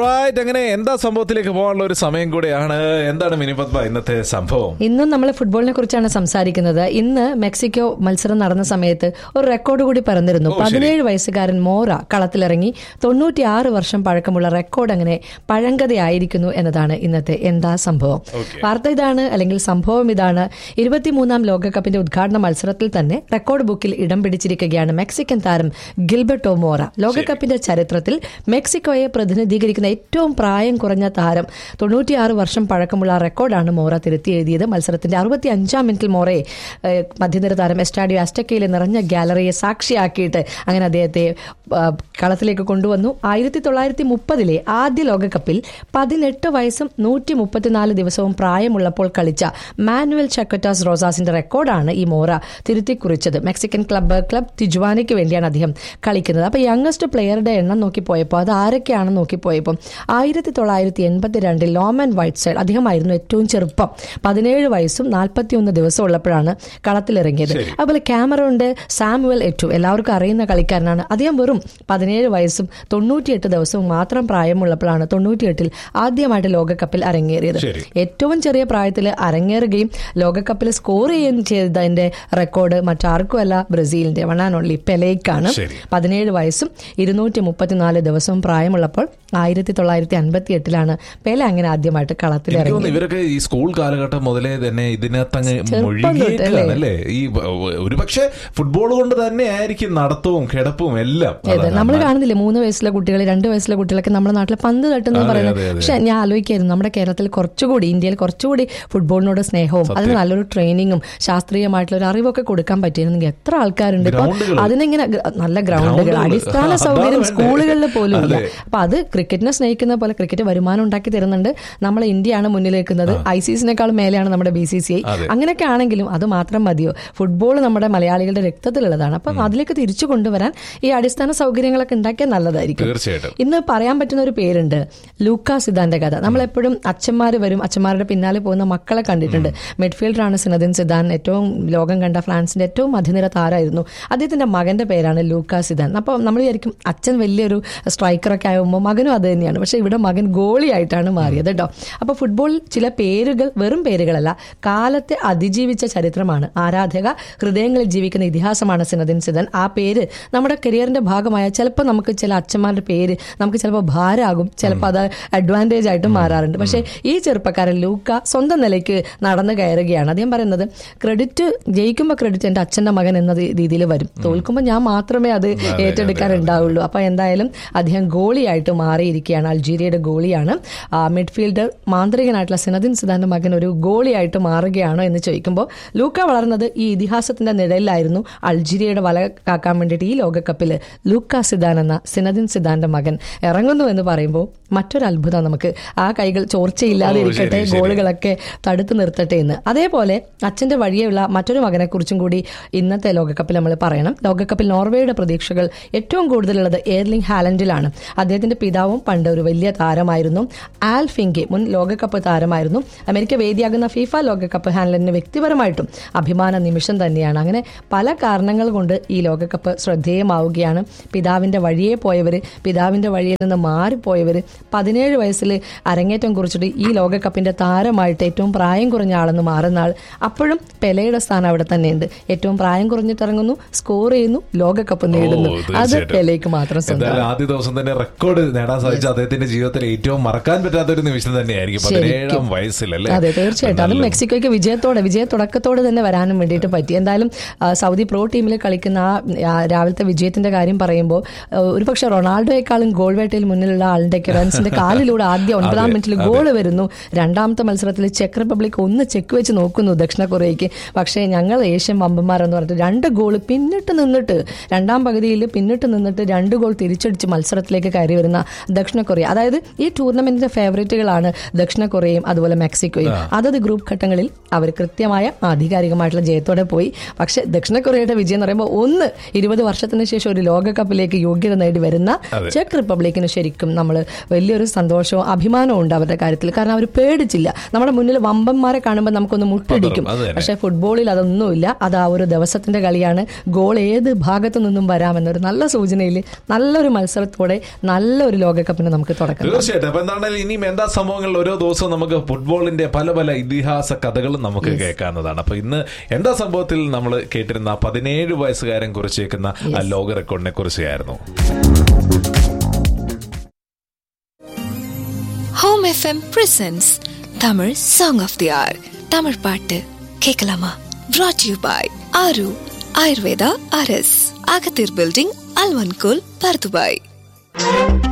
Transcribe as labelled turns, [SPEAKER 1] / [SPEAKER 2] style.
[SPEAKER 1] Alright അങ്ങനെ എന്താ സംഭവത്തിലേക്ക് പോകാനുള്ള ഒരു സമയം കൂടെയാണ് എന്താണ് മിനി പത്മ ഇന്നത്തെ സംഭവം
[SPEAKER 2] ഇന്നും നമ്മൾ ഫുട്ബോളിനെ കുറിച്ചാണ് സംസാരിക്കുന്നത് ഇന്ന് മെക്സിക്കോ മത്സരം നടന്ന സമയത്ത് ഒരു റെക്കോർഡ് കൂടി പറഞ്ഞിരുന്നു
[SPEAKER 1] ഓ, ശരി.
[SPEAKER 2] പതിനേഴ് വയസ്സുകാരൻ മോറ കളത്തിലിറങ്ങി തൊണ്ണൂറ്റിയാറ് വർഷം പഴക്കമുള്ള റെക്കോർഡ് അങ്ങനെ പഴങ്കതയായിരിക്കുന്നു എന്നതാണ് ഇന്നത്തെ എന്താ സംഭവം
[SPEAKER 1] Okay.
[SPEAKER 2] വാർത്ത ഇതാണ് അല്ലെങ്കിൽ സംഭവം ഇതാണ് ഇരുപത്തിമൂന്നാം ലോകകപ്പിന്റെ ഉദ്ഘാടന മത്സരത്തിൽ തന്നെ റെക്കോർഡ് ബുക്കിൽ ഇടം പിടിച്ചിരിക്കുകയാണ് മെക്സിക്കൻ താരം ഗിൽബർട്ടോ മോറ ലോകകപ്പിന്റെ ചരിത്രത്തിൽ മെക്സിക്കോയെ പ്രതിനിധീകരിക്കുന്ന ഏറ്റവും പ്രായം കുറഞ്ഞ താരം തൊണ്ണൂറ്റിയാറ് വർഷം പഴക്കമുള്ള റെക്കോർഡാണ് മോറ തിരുത്തി എഴുതിയത് മത്സരത്തിന്റെ അറുപത്തി അഞ്ചാം മിനിറ്റിൽ മോറയെ ഏഹ്, മധ്യനിര താരം എസ്റ്റാഡിയോ അസ്റ്റക്കയിലെ നിറഞ്ഞ ഗാലറിയെ സാക്ഷിയാക്കിയിട്ട് അങ്ങനെ അദ്ദേഹത്തെ ആ, കളത്തിലേക്ക് കൊണ്ടുവന്നു ആയിരത്തി തൊള്ളായിരത്തി മുപ്പതിലെ ആദ്യ ലോകകപ്പിൽ പതിനെട്ട് വയസ്സും നൂറ്റി മുപ്പത്തിനാല് ദിവസവും പ്രായമുള്ളപ്പോൾ കളിച്ച മാനുവൽ ചക്കറ്റാസ് റോസാസിന്റെ റെക്കോർഡാണ് ഈ മോറ തിരുത്തി കുറിച്ചത് മെക്സിക്കൻ ക്ലബ്ബ് ക്ലബ് തിജുവാനയ്ക്ക് വേണ്ടിയാണ് അദ്ദേഹം കളിക്കുന്നത് അപ്പൊ യങ്ങസ്റ്റ് പ്ലെയറുടെ എണ്ണം നോക്കി പോയപ്പോൾ അത് ആരൊക്കെയാണെന്ന് നോക്കി പോയപ്പോൾ ആയിരത്തി തൊള്ളായിരത്തി എൺപത്തി രണ്ടിൽ ലോമൻ വൈറ്റ് സൈഡ് അദ്ദേഹമായിരുന്നു ഏറ്റവും ചെറുപ്പം പതിനേഴ് വയസ്സും നാൽപ്പത്തിയൊന്ന് ദിവസം ഉള്ളപ്പോഴാണ് കളത്തിലിറങ്ങിയത് അതുപോലെ ക്യാമറോണ്ട് സാമുവൽ എറ്റു എല്ലാവർക്കും അറിയുന്ന കളിക്കാരനാണ് അദ്ദേഹം വെറും പതിനേഴ് വയസ്സും തൊണ്ണൂറ്റിയെട്ട് ദിവസവും മാത്രം പ്രായമുള്ളപ്പോഴാണ് തൊണ്ണൂറ്റിയെട്ടിൽ ആദ്യമായിട്ട് ലോകകപ്പിൽ അരങ്ങേറിയത്
[SPEAKER 1] ശരി.
[SPEAKER 2] ഏറ്റവും ചെറിയ പ്രായത്തിൽ അരങ്ങേറുകയും ലോകകപ്പിൽ സ്കോർ ചെയ്യുകയും ചെയ്തതിന്റെ റെക്കോർഡ് മറ്റാർക്കുമല്ല ബ്രസീലിന്റെ വൺ ആൻഡ് ഓൺലി പെലേക്കാണ്
[SPEAKER 1] ശരി.
[SPEAKER 2] പതിനേഴ് വയസ്സും ഇരുന്നൂറ്റി മുപ്പത്തിനാല് ദിവസവും പ്രായമുള്ളപ്പോൾ ആയിരത്തി തൊള്ളായിരത്തി അൻപത്തി എട്ടിലാണ് പെല അങ്ങനെ ആദ്യമായിട്ട്
[SPEAKER 1] എനിക്ക് തോന്നുന്നു
[SPEAKER 2] കളത്തിലിറങ്ങി
[SPEAKER 1] ഇവരൊക്കെ ഈ സ്കൂൾ കാലഘട്ടം മുതലേ തന്നെ ഇതിനകത്തങ്ങ്
[SPEAKER 2] ചെറുപ്പം തൊട്ട്
[SPEAKER 1] മൊഴിയേക്കാണ്
[SPEAKER 2] അല്ലേ?
[SPEAKER 1] അല്ലേ ഈ ഒരു പക്ഷേ ഫുട്ബോൾ കൊണ്ട് തന്നെ ആയിരിക്കും നടത്തവും കിടപ്പും എല്ലാം
[SPEAKER 2] അതെ
[SPEAKER 1] അതാണ്.
[SPEAKER 2] നമ്മൾ കാണുന്നില്ലേ മൂന്ന് വയസ്സിലെ കുട്ടികൾ രണ്ട് വയസ്സിലെ കുട്ടികളൊക്കെ നമ്മുടെ നാട്ടിൽ പന്ത് തട്ടുന്നത്
[SPEAKER 1] അതെ,
[SPEAKER 2] പറയുന്നത്
[SPEAKER 1] അതെ, അതെ.
[SPEAKER 2] പക്ഷെ ഞാൻ ആലോചിക്കായിരുന്നു നമ്മുടെ കേരളത്തിൽ കുറച്ചുകൂടി ഇന്ത്യയിൽ കുറച്ചുകൂടി ഫുട്ബോളിനോട് സ്നേഹവും അതിന് നല്ലൊരു ട്രെയിനിങ്ങും ശാസ്ത്രീയമായിട്ടുള്ള ഒരു അറിവൊക്കെ കൊടുക്കാൻ പറ്റിയിരുന്നെങ്കിൽ എത്ര ആൾക്കാരുണ്ട് ഇപ്പൊ
[SPEAKER 1] ഗ്രൗണ്ടുകൾ.
[SPEAKER 2] അതിനിങ്ങനെ ഗ്ര- നല്ല ഗ്രൗണ്ടുകൾ
[SPEAKER 1] ഗ്രൗണ്ടുകൾ.
[SPEAKER 2] അടിസ്ഥാന
[SPEAKER 1] അതാണ്
[SPEAKER 2] സൗകര്യം
[SPEAKER 1] വേണ്ടത്.
[SPEAKER 2] സ്കൂളുകളിൽ പോലും ഇല്ല
[SPEAKER 1] അതെ.
[SPEAKER 2] അപ്പൊ അത് ക്രിക്കറ്റിനെ സ്നേഹിക്കുന്ന പോലെ ക്രിക്കറ്റ് വരുമാനം ഉണ്ടാക്കി തരുന്നുണ്ട് നമ്മളെ ഇന്ത്യയാണ് മുന്നിൽ നിൽക്കുന്നത് ഐ സി സിനേക്കാളും മേലെയാണ് നമ്മുടെ ബി സി സി ഐ
[SPEAKER 1] അതെ.
[SPEAKER 2] അങ്ങനെയൊക്കെ ആണെങ്കിലും അത് മാത്രം മതിയോ ഫുട്ബോൾ നമ്മുടെ മലയാളികളുടെ രക്തത്തിലുള്ളതാണ് അപ്പം അതിലേക്ക് തിരിച്ചു കൊണ്ടുവരാൻ ഈ അടിസ്ഥാന സൗകര്യങ്ങളൊക്കെ ഉണ്ടാക്കിയാൽ നല്ലതായിരിക്കും
[SPEAKER 1] തീർച്ചയായിട്ടും
[SPEAKER 2] ഇന്ന് പറയാൻ പറ്റുന്ന ഒരു പേരുണ്ട് ലൂക്കാ സിദാന്റെ കഥ നമ്മളെപ്പോഴും അച്ഛന്മാർ വരും അച്ഛന്മാരുടെ പിന്നാലെ പോകുന്ന മക്കളെ കണ്ടിട്ടുണ്ട് മിഡ്ഫീൽഡറാണ് സിനദിൻ സിദാൻ ഏറ്റവും ലോകം കണ്ട ഫ്രാൻസിന്റെ ഏറ്റവും മധ്യനിര താരമായിരുന്നു അദ്ദേഹത്തിന്റെ മകന്റെ പേരാണ് ലൂക്കാ സിദാൻ അപ്പോൾ നമ്മൾ വിചാരിക്കും അച്ഛൻ വലിയൊരു സ്ട്രൈക്കറൊക്കെ ആകുമ്പോൾ മകനും അത് തന്നെയാണ് പക്ഷേ ഇവിടെ മകൻ ഗോളിയായിട്ടാണ് മാറിയത് കേട്ടോ അപ്പോൾ ഫുട്ബോളിൽ ചില പേരുകൾ വെറും പേരുകളല്ല കാലത്തെ അതിജീവിച്ച ചരിത്രമാണ് ആരാധക ഹൃദയങ്ങളിൽ ജീവിക്കുന്ന ഇതിഹാസമാണ് സിനദിൻ സിദൻ ആ പേര് നമ്മുടെ കരിയറിന്റെ ഭാഗമായ ചിലപ്പോൾ നമുക്ക് ചില അച്ഛന്മാരുടെ പേര് നമുക്ക് ചിലപ്പോൾ ഭാരമാകും ചിലപ്പോൾ അത് അഡ്വാൻറ്റേജ് ആയിട്ട് മാറാറുണ്ട് പക്ഷേ ഈ ചെറുപ്പക്കാരൻ ലൂക്ക സ്വന്തം നിലയ്ക്ക് നടന്നു കയറുകയാണ് അദ്ദേഹം പറയുന്നത് ക്രെഡിറ്റ് ജയിക്കുമ്പോൾ ക്രെഡിറ്റ് എൻ്റെ അച്ഛൻ്റെ മകൻ എന്ന രീതിയിൽ വരും തോൽക്കുമ്പോൾ ഞാൻ മാത്രമേ അത് ഏറ്റെടുക്കാറുണ്ടാവുള്ളൂ അപ്പോൾ എന്തായാലും അദ്ദേഹം ഗോളിയായിട്ട് മാറിയിരിക്കുകയാണ് അൾജീരിയയുടെ ഗോളിയാണ് ആ, മിഡ്ഫീൽഡർ മാന്ത്രികനായിട്ടുള്ള സിനദിൻ സിദാന്റെ മകൻ ഒരു ഗോളിയായിട്ട് മാറുകയാണോ എന്ന് ചോദിക്കുമ്പോൾ ലൂക്ക വളർന്നത് ഈ ഇതിഹാസത്തിന്റെ നിഴലിലായിരുന്നു അൾജീരിയയുടെ വല കാക്കാൻ വേണ്ടിയിട്ട് ഈ ലോകകപ്പിൽ ലൂക്ക സിദാൻ എന്ന സിനദിൻ സിദാന്റെ മകൻ ഇറങ്ങുന്നു എന്ന് പറയുമ്പോൾ മറ്റൊരു അത്ഭുതം നമുക്ക് ആ കൈകൾ ചോർച്ചയില്ലാതെ
[SPEAKER 1] ഓ,
[SPEAKER 2] ഇരിക്കട്ടെ
[SPEAKER 1] ശരി, ശരി.
[SPEAKER 2] ഗോളുകളൊക്കെ തടുത്തു നിർത്തട്ടെ എന്ന് അതേപോലെ അച്ഛന്റെ വഴിയുള്ള മറ്റൊരു മകനെ കുറിച്ചും കൂടി ഇന്നത്തെ ലോകകപ്പിൽ നമ്മൾ പറയണം ലോകകപ്പിൽ നോർവേയുടെ പ്രതീക്ഷകൾ ഏറ്റവും കൂടുതലുള്ളത് എയർലിംഗ് ഹാലൻഡിലാണ് അദ്ദേഹത്തിന്റെ പിതാവും പണ്ട് ഒരു വലിയ താരമായിരുന്നു ആൽ ഫിങ്കെ മുൻ ലോകകപ്പ് താരമായിരുന്നു അമേരിക്ക വേദിയാകുന്ന ഫിഫ ലോകകപ്പ് ഹാലൻഡിന് വ്യക്തിപരമായിട്ടും അഭിമാന നിമിഷം തന്നെയാണ് അങ്ങനെ പല കാരണങ്ങൾ കൊണ്ട് ഈ ലോകകപ്പ് ശ്രദ്ധേയമാവുകയാണ് പിതാവിന്റെ വഴിയെ പോയവർ പിതാവിന്റെ വഴിയിൽ നിന്ന് മാറിപ്പോയവർ പതിനേഴ് വയസ്സിൽ അരങ്ങേറ്റം കുറിച്ചിട്ട് ഈ ലോകകപ്പിന്റെ താരമായിട്ട് ഏറ്റവും പ്രായം കുറഞ്ഞ ആളെന്ന് മാറുന്ന ആൾ അപ്പോഴും പെലയുടെ സ്ഥാനം അവിടെ തന്നെയുണ്ട് ഏറ്റവും പ്രായം കുറഞ്ഞിട്ട് ഇറങ്ങുന്നു സ്കോർ ചെയ്യുന്നു ലോകകപ്പ് നേടുന്നു അത്
[SPEAKER 1] തീർച്ചയായിട്ടും.
[SPEAKER 2] പെലയ്ക്ക് മാത്രം സ്വന്തം
[SPEAKER 1] എന്തായാലും ആദ്യ ദിവസം തന്നെ റെക്കോർഡ് നേടാൻ സാധിച്ച അദ്ദേഹത്തിന്റെ ജീവിതത്തിൽ ഏറ്റവും മറക്കാൻ പറ്റാത്ത ഒരു നിമിഷം തന്നെയായിരിക്കും പതിനേഴാം വയസ്സിലല്ലേ
[SPEAKER 2] അതെ തീർച്ചയായിട്ടും അതും മെക്സിക്കോയ്ക്ക് വിജയത്തോടെ വിജയ തുടക്കത്തോടെ തന്നെ വരാനും വേണ്ടിയിട്ട് പറ്റി എന്തായാലും ആ, സൗദി പ്രോ ടീമിൽ കളിക്കുന്ന ആ ആ, രാവിലത്തെ വിജയത്തിന്റെ കാര്യം പറയുമ്പോൾ ഒരുപക്ഷെ റൊണാൾഡോയെക്കാളും ഗോൾ വേട്ടയിൽ മുന്നിലുള്ള ആളുടെ കിറൻസിന്റെ കാലിലൂടെ ആദ്യ ഒൻപതാം മിനിറ്റിൽ ഗോൾ വരുന്നു രണ്ടാമത്തെ മത്സരത്തിൽ ചെക്ക് റിപ്പബ്ലിക് ഒന്ന് ചെക്ക് വെച്ച് നോക്കുന്നു ദക്ഷിണ കൊറിയയ്ക്ക് പക്ഷേ ഞങ്ങൾ ഏഷ്യൻ വമ്പന്മാരെന്ന് പറഞ്ഞിട്ട് രണ്ട് ഗോൾ പിന്നിട്ട് നിന്നിട്ട് രണ്ടാം പകുതിയിൽ പിന്നിട്ട് നിന്നിട്ട് രണ്ട് ഗോൾ തിരിച്ചടിച്ച് മത്സരത്തിലേക്ക് കയറി വരുന്ന ദക്ഷിണ കൊറിയ അതായത് ഈ ടൂർണമെന്റിന്റെ ഫേവറേറ്റുകളാണ് ദക്ഷിണ കൊറിയയും അതുപോലെ മെക്സിക്കോയും അതത് ഗ്രൂപ്പ് ഘട്ടങ്ങളിൽ അവർ കൃത്യമായ ആധികാരികമായിട്ടുള്ള ജയത്തോടെ പോയി പക്ഷെ ദക്ഷിണ കൊറിയയുടെ വിജയം എന്ന് പറയുമ്പോൾ ഒന്ന് ഇരുപത് വർഷത്തിന് ശേഷം ഒരു ലോകകപ്പിലേക്ക് യോഗ്യത നേടി വരുന്ന
[SPEAKER 1] അതെ.
[SPEAKER 2] ചെക്ക് റിപ്പബ്ലിക്കിന് ശരിക്കും നമ്മൾ വലിയൊരു സന്തോഷവും അഭിമാനവും ഉണ്ട് അവരുടെ കാര്യത്തിൽ കാരണം അവർ പേടിച്ചില്ല നമ്മുടെ മുന്നിൽ വമ്പന്മാരെ കാണുമ്പോൾ നമുക്കൊന്ന് മുട്ടിടിക്കും
[SPEAKER 1] അത് തന്നെ.
[SPEAKER 2] പക്ഷെ ഫുട്ബോളിൽ അതൊന്നുമില്ല അത് ആ ഒരു ദിവസത്തിന്റെ കളിയാണ് ഗോൾ ഏത് ഭാഗത്തു നിന്നും വരാമെന്നൊരു നല്ല സൂചനയിൽ നല്ലൊരു മത്സരത്തോടെ നല്ലൊരു ലോകകപ്പിന് നമുക്ക് തുടക്കം
[SPEAKER 1] തീർച്ചയായിട്ടും അപ്പൊ എന്താണെങ്കിലും ഇനിയും എന്താ സംഭവങ്ങളിൽ ഓരോ ദിവസവും നമുക്ക് ഫുട്ബോളിന്റെ പല പല ഇതിഹാസ കഥകളും നമുക്ക് കേൾക്കാവുന്നതാണ് അപ്പൊ ഇന്ന് എന്താ സംഭവത്തിൽ നമ്മൾ കേട്ടിരുന്ന ആ പതിനേഴ് വയസ്സുകാരൻ കുറിച്ചേക്കുന്ന ആ ലോക റെക്കോർഡിനെ കുറിച്ചായിരുന്നു
[SPEAKER 3] home FM presents Tamil song of the hour Tamil பாட்டு கேட்கலாமா brought யூ பாய் ஆரு ஆயுர்வேதா அரஸ் அகத்தீர் பில்டிங் அல்வன்கோல் பர்துபாய்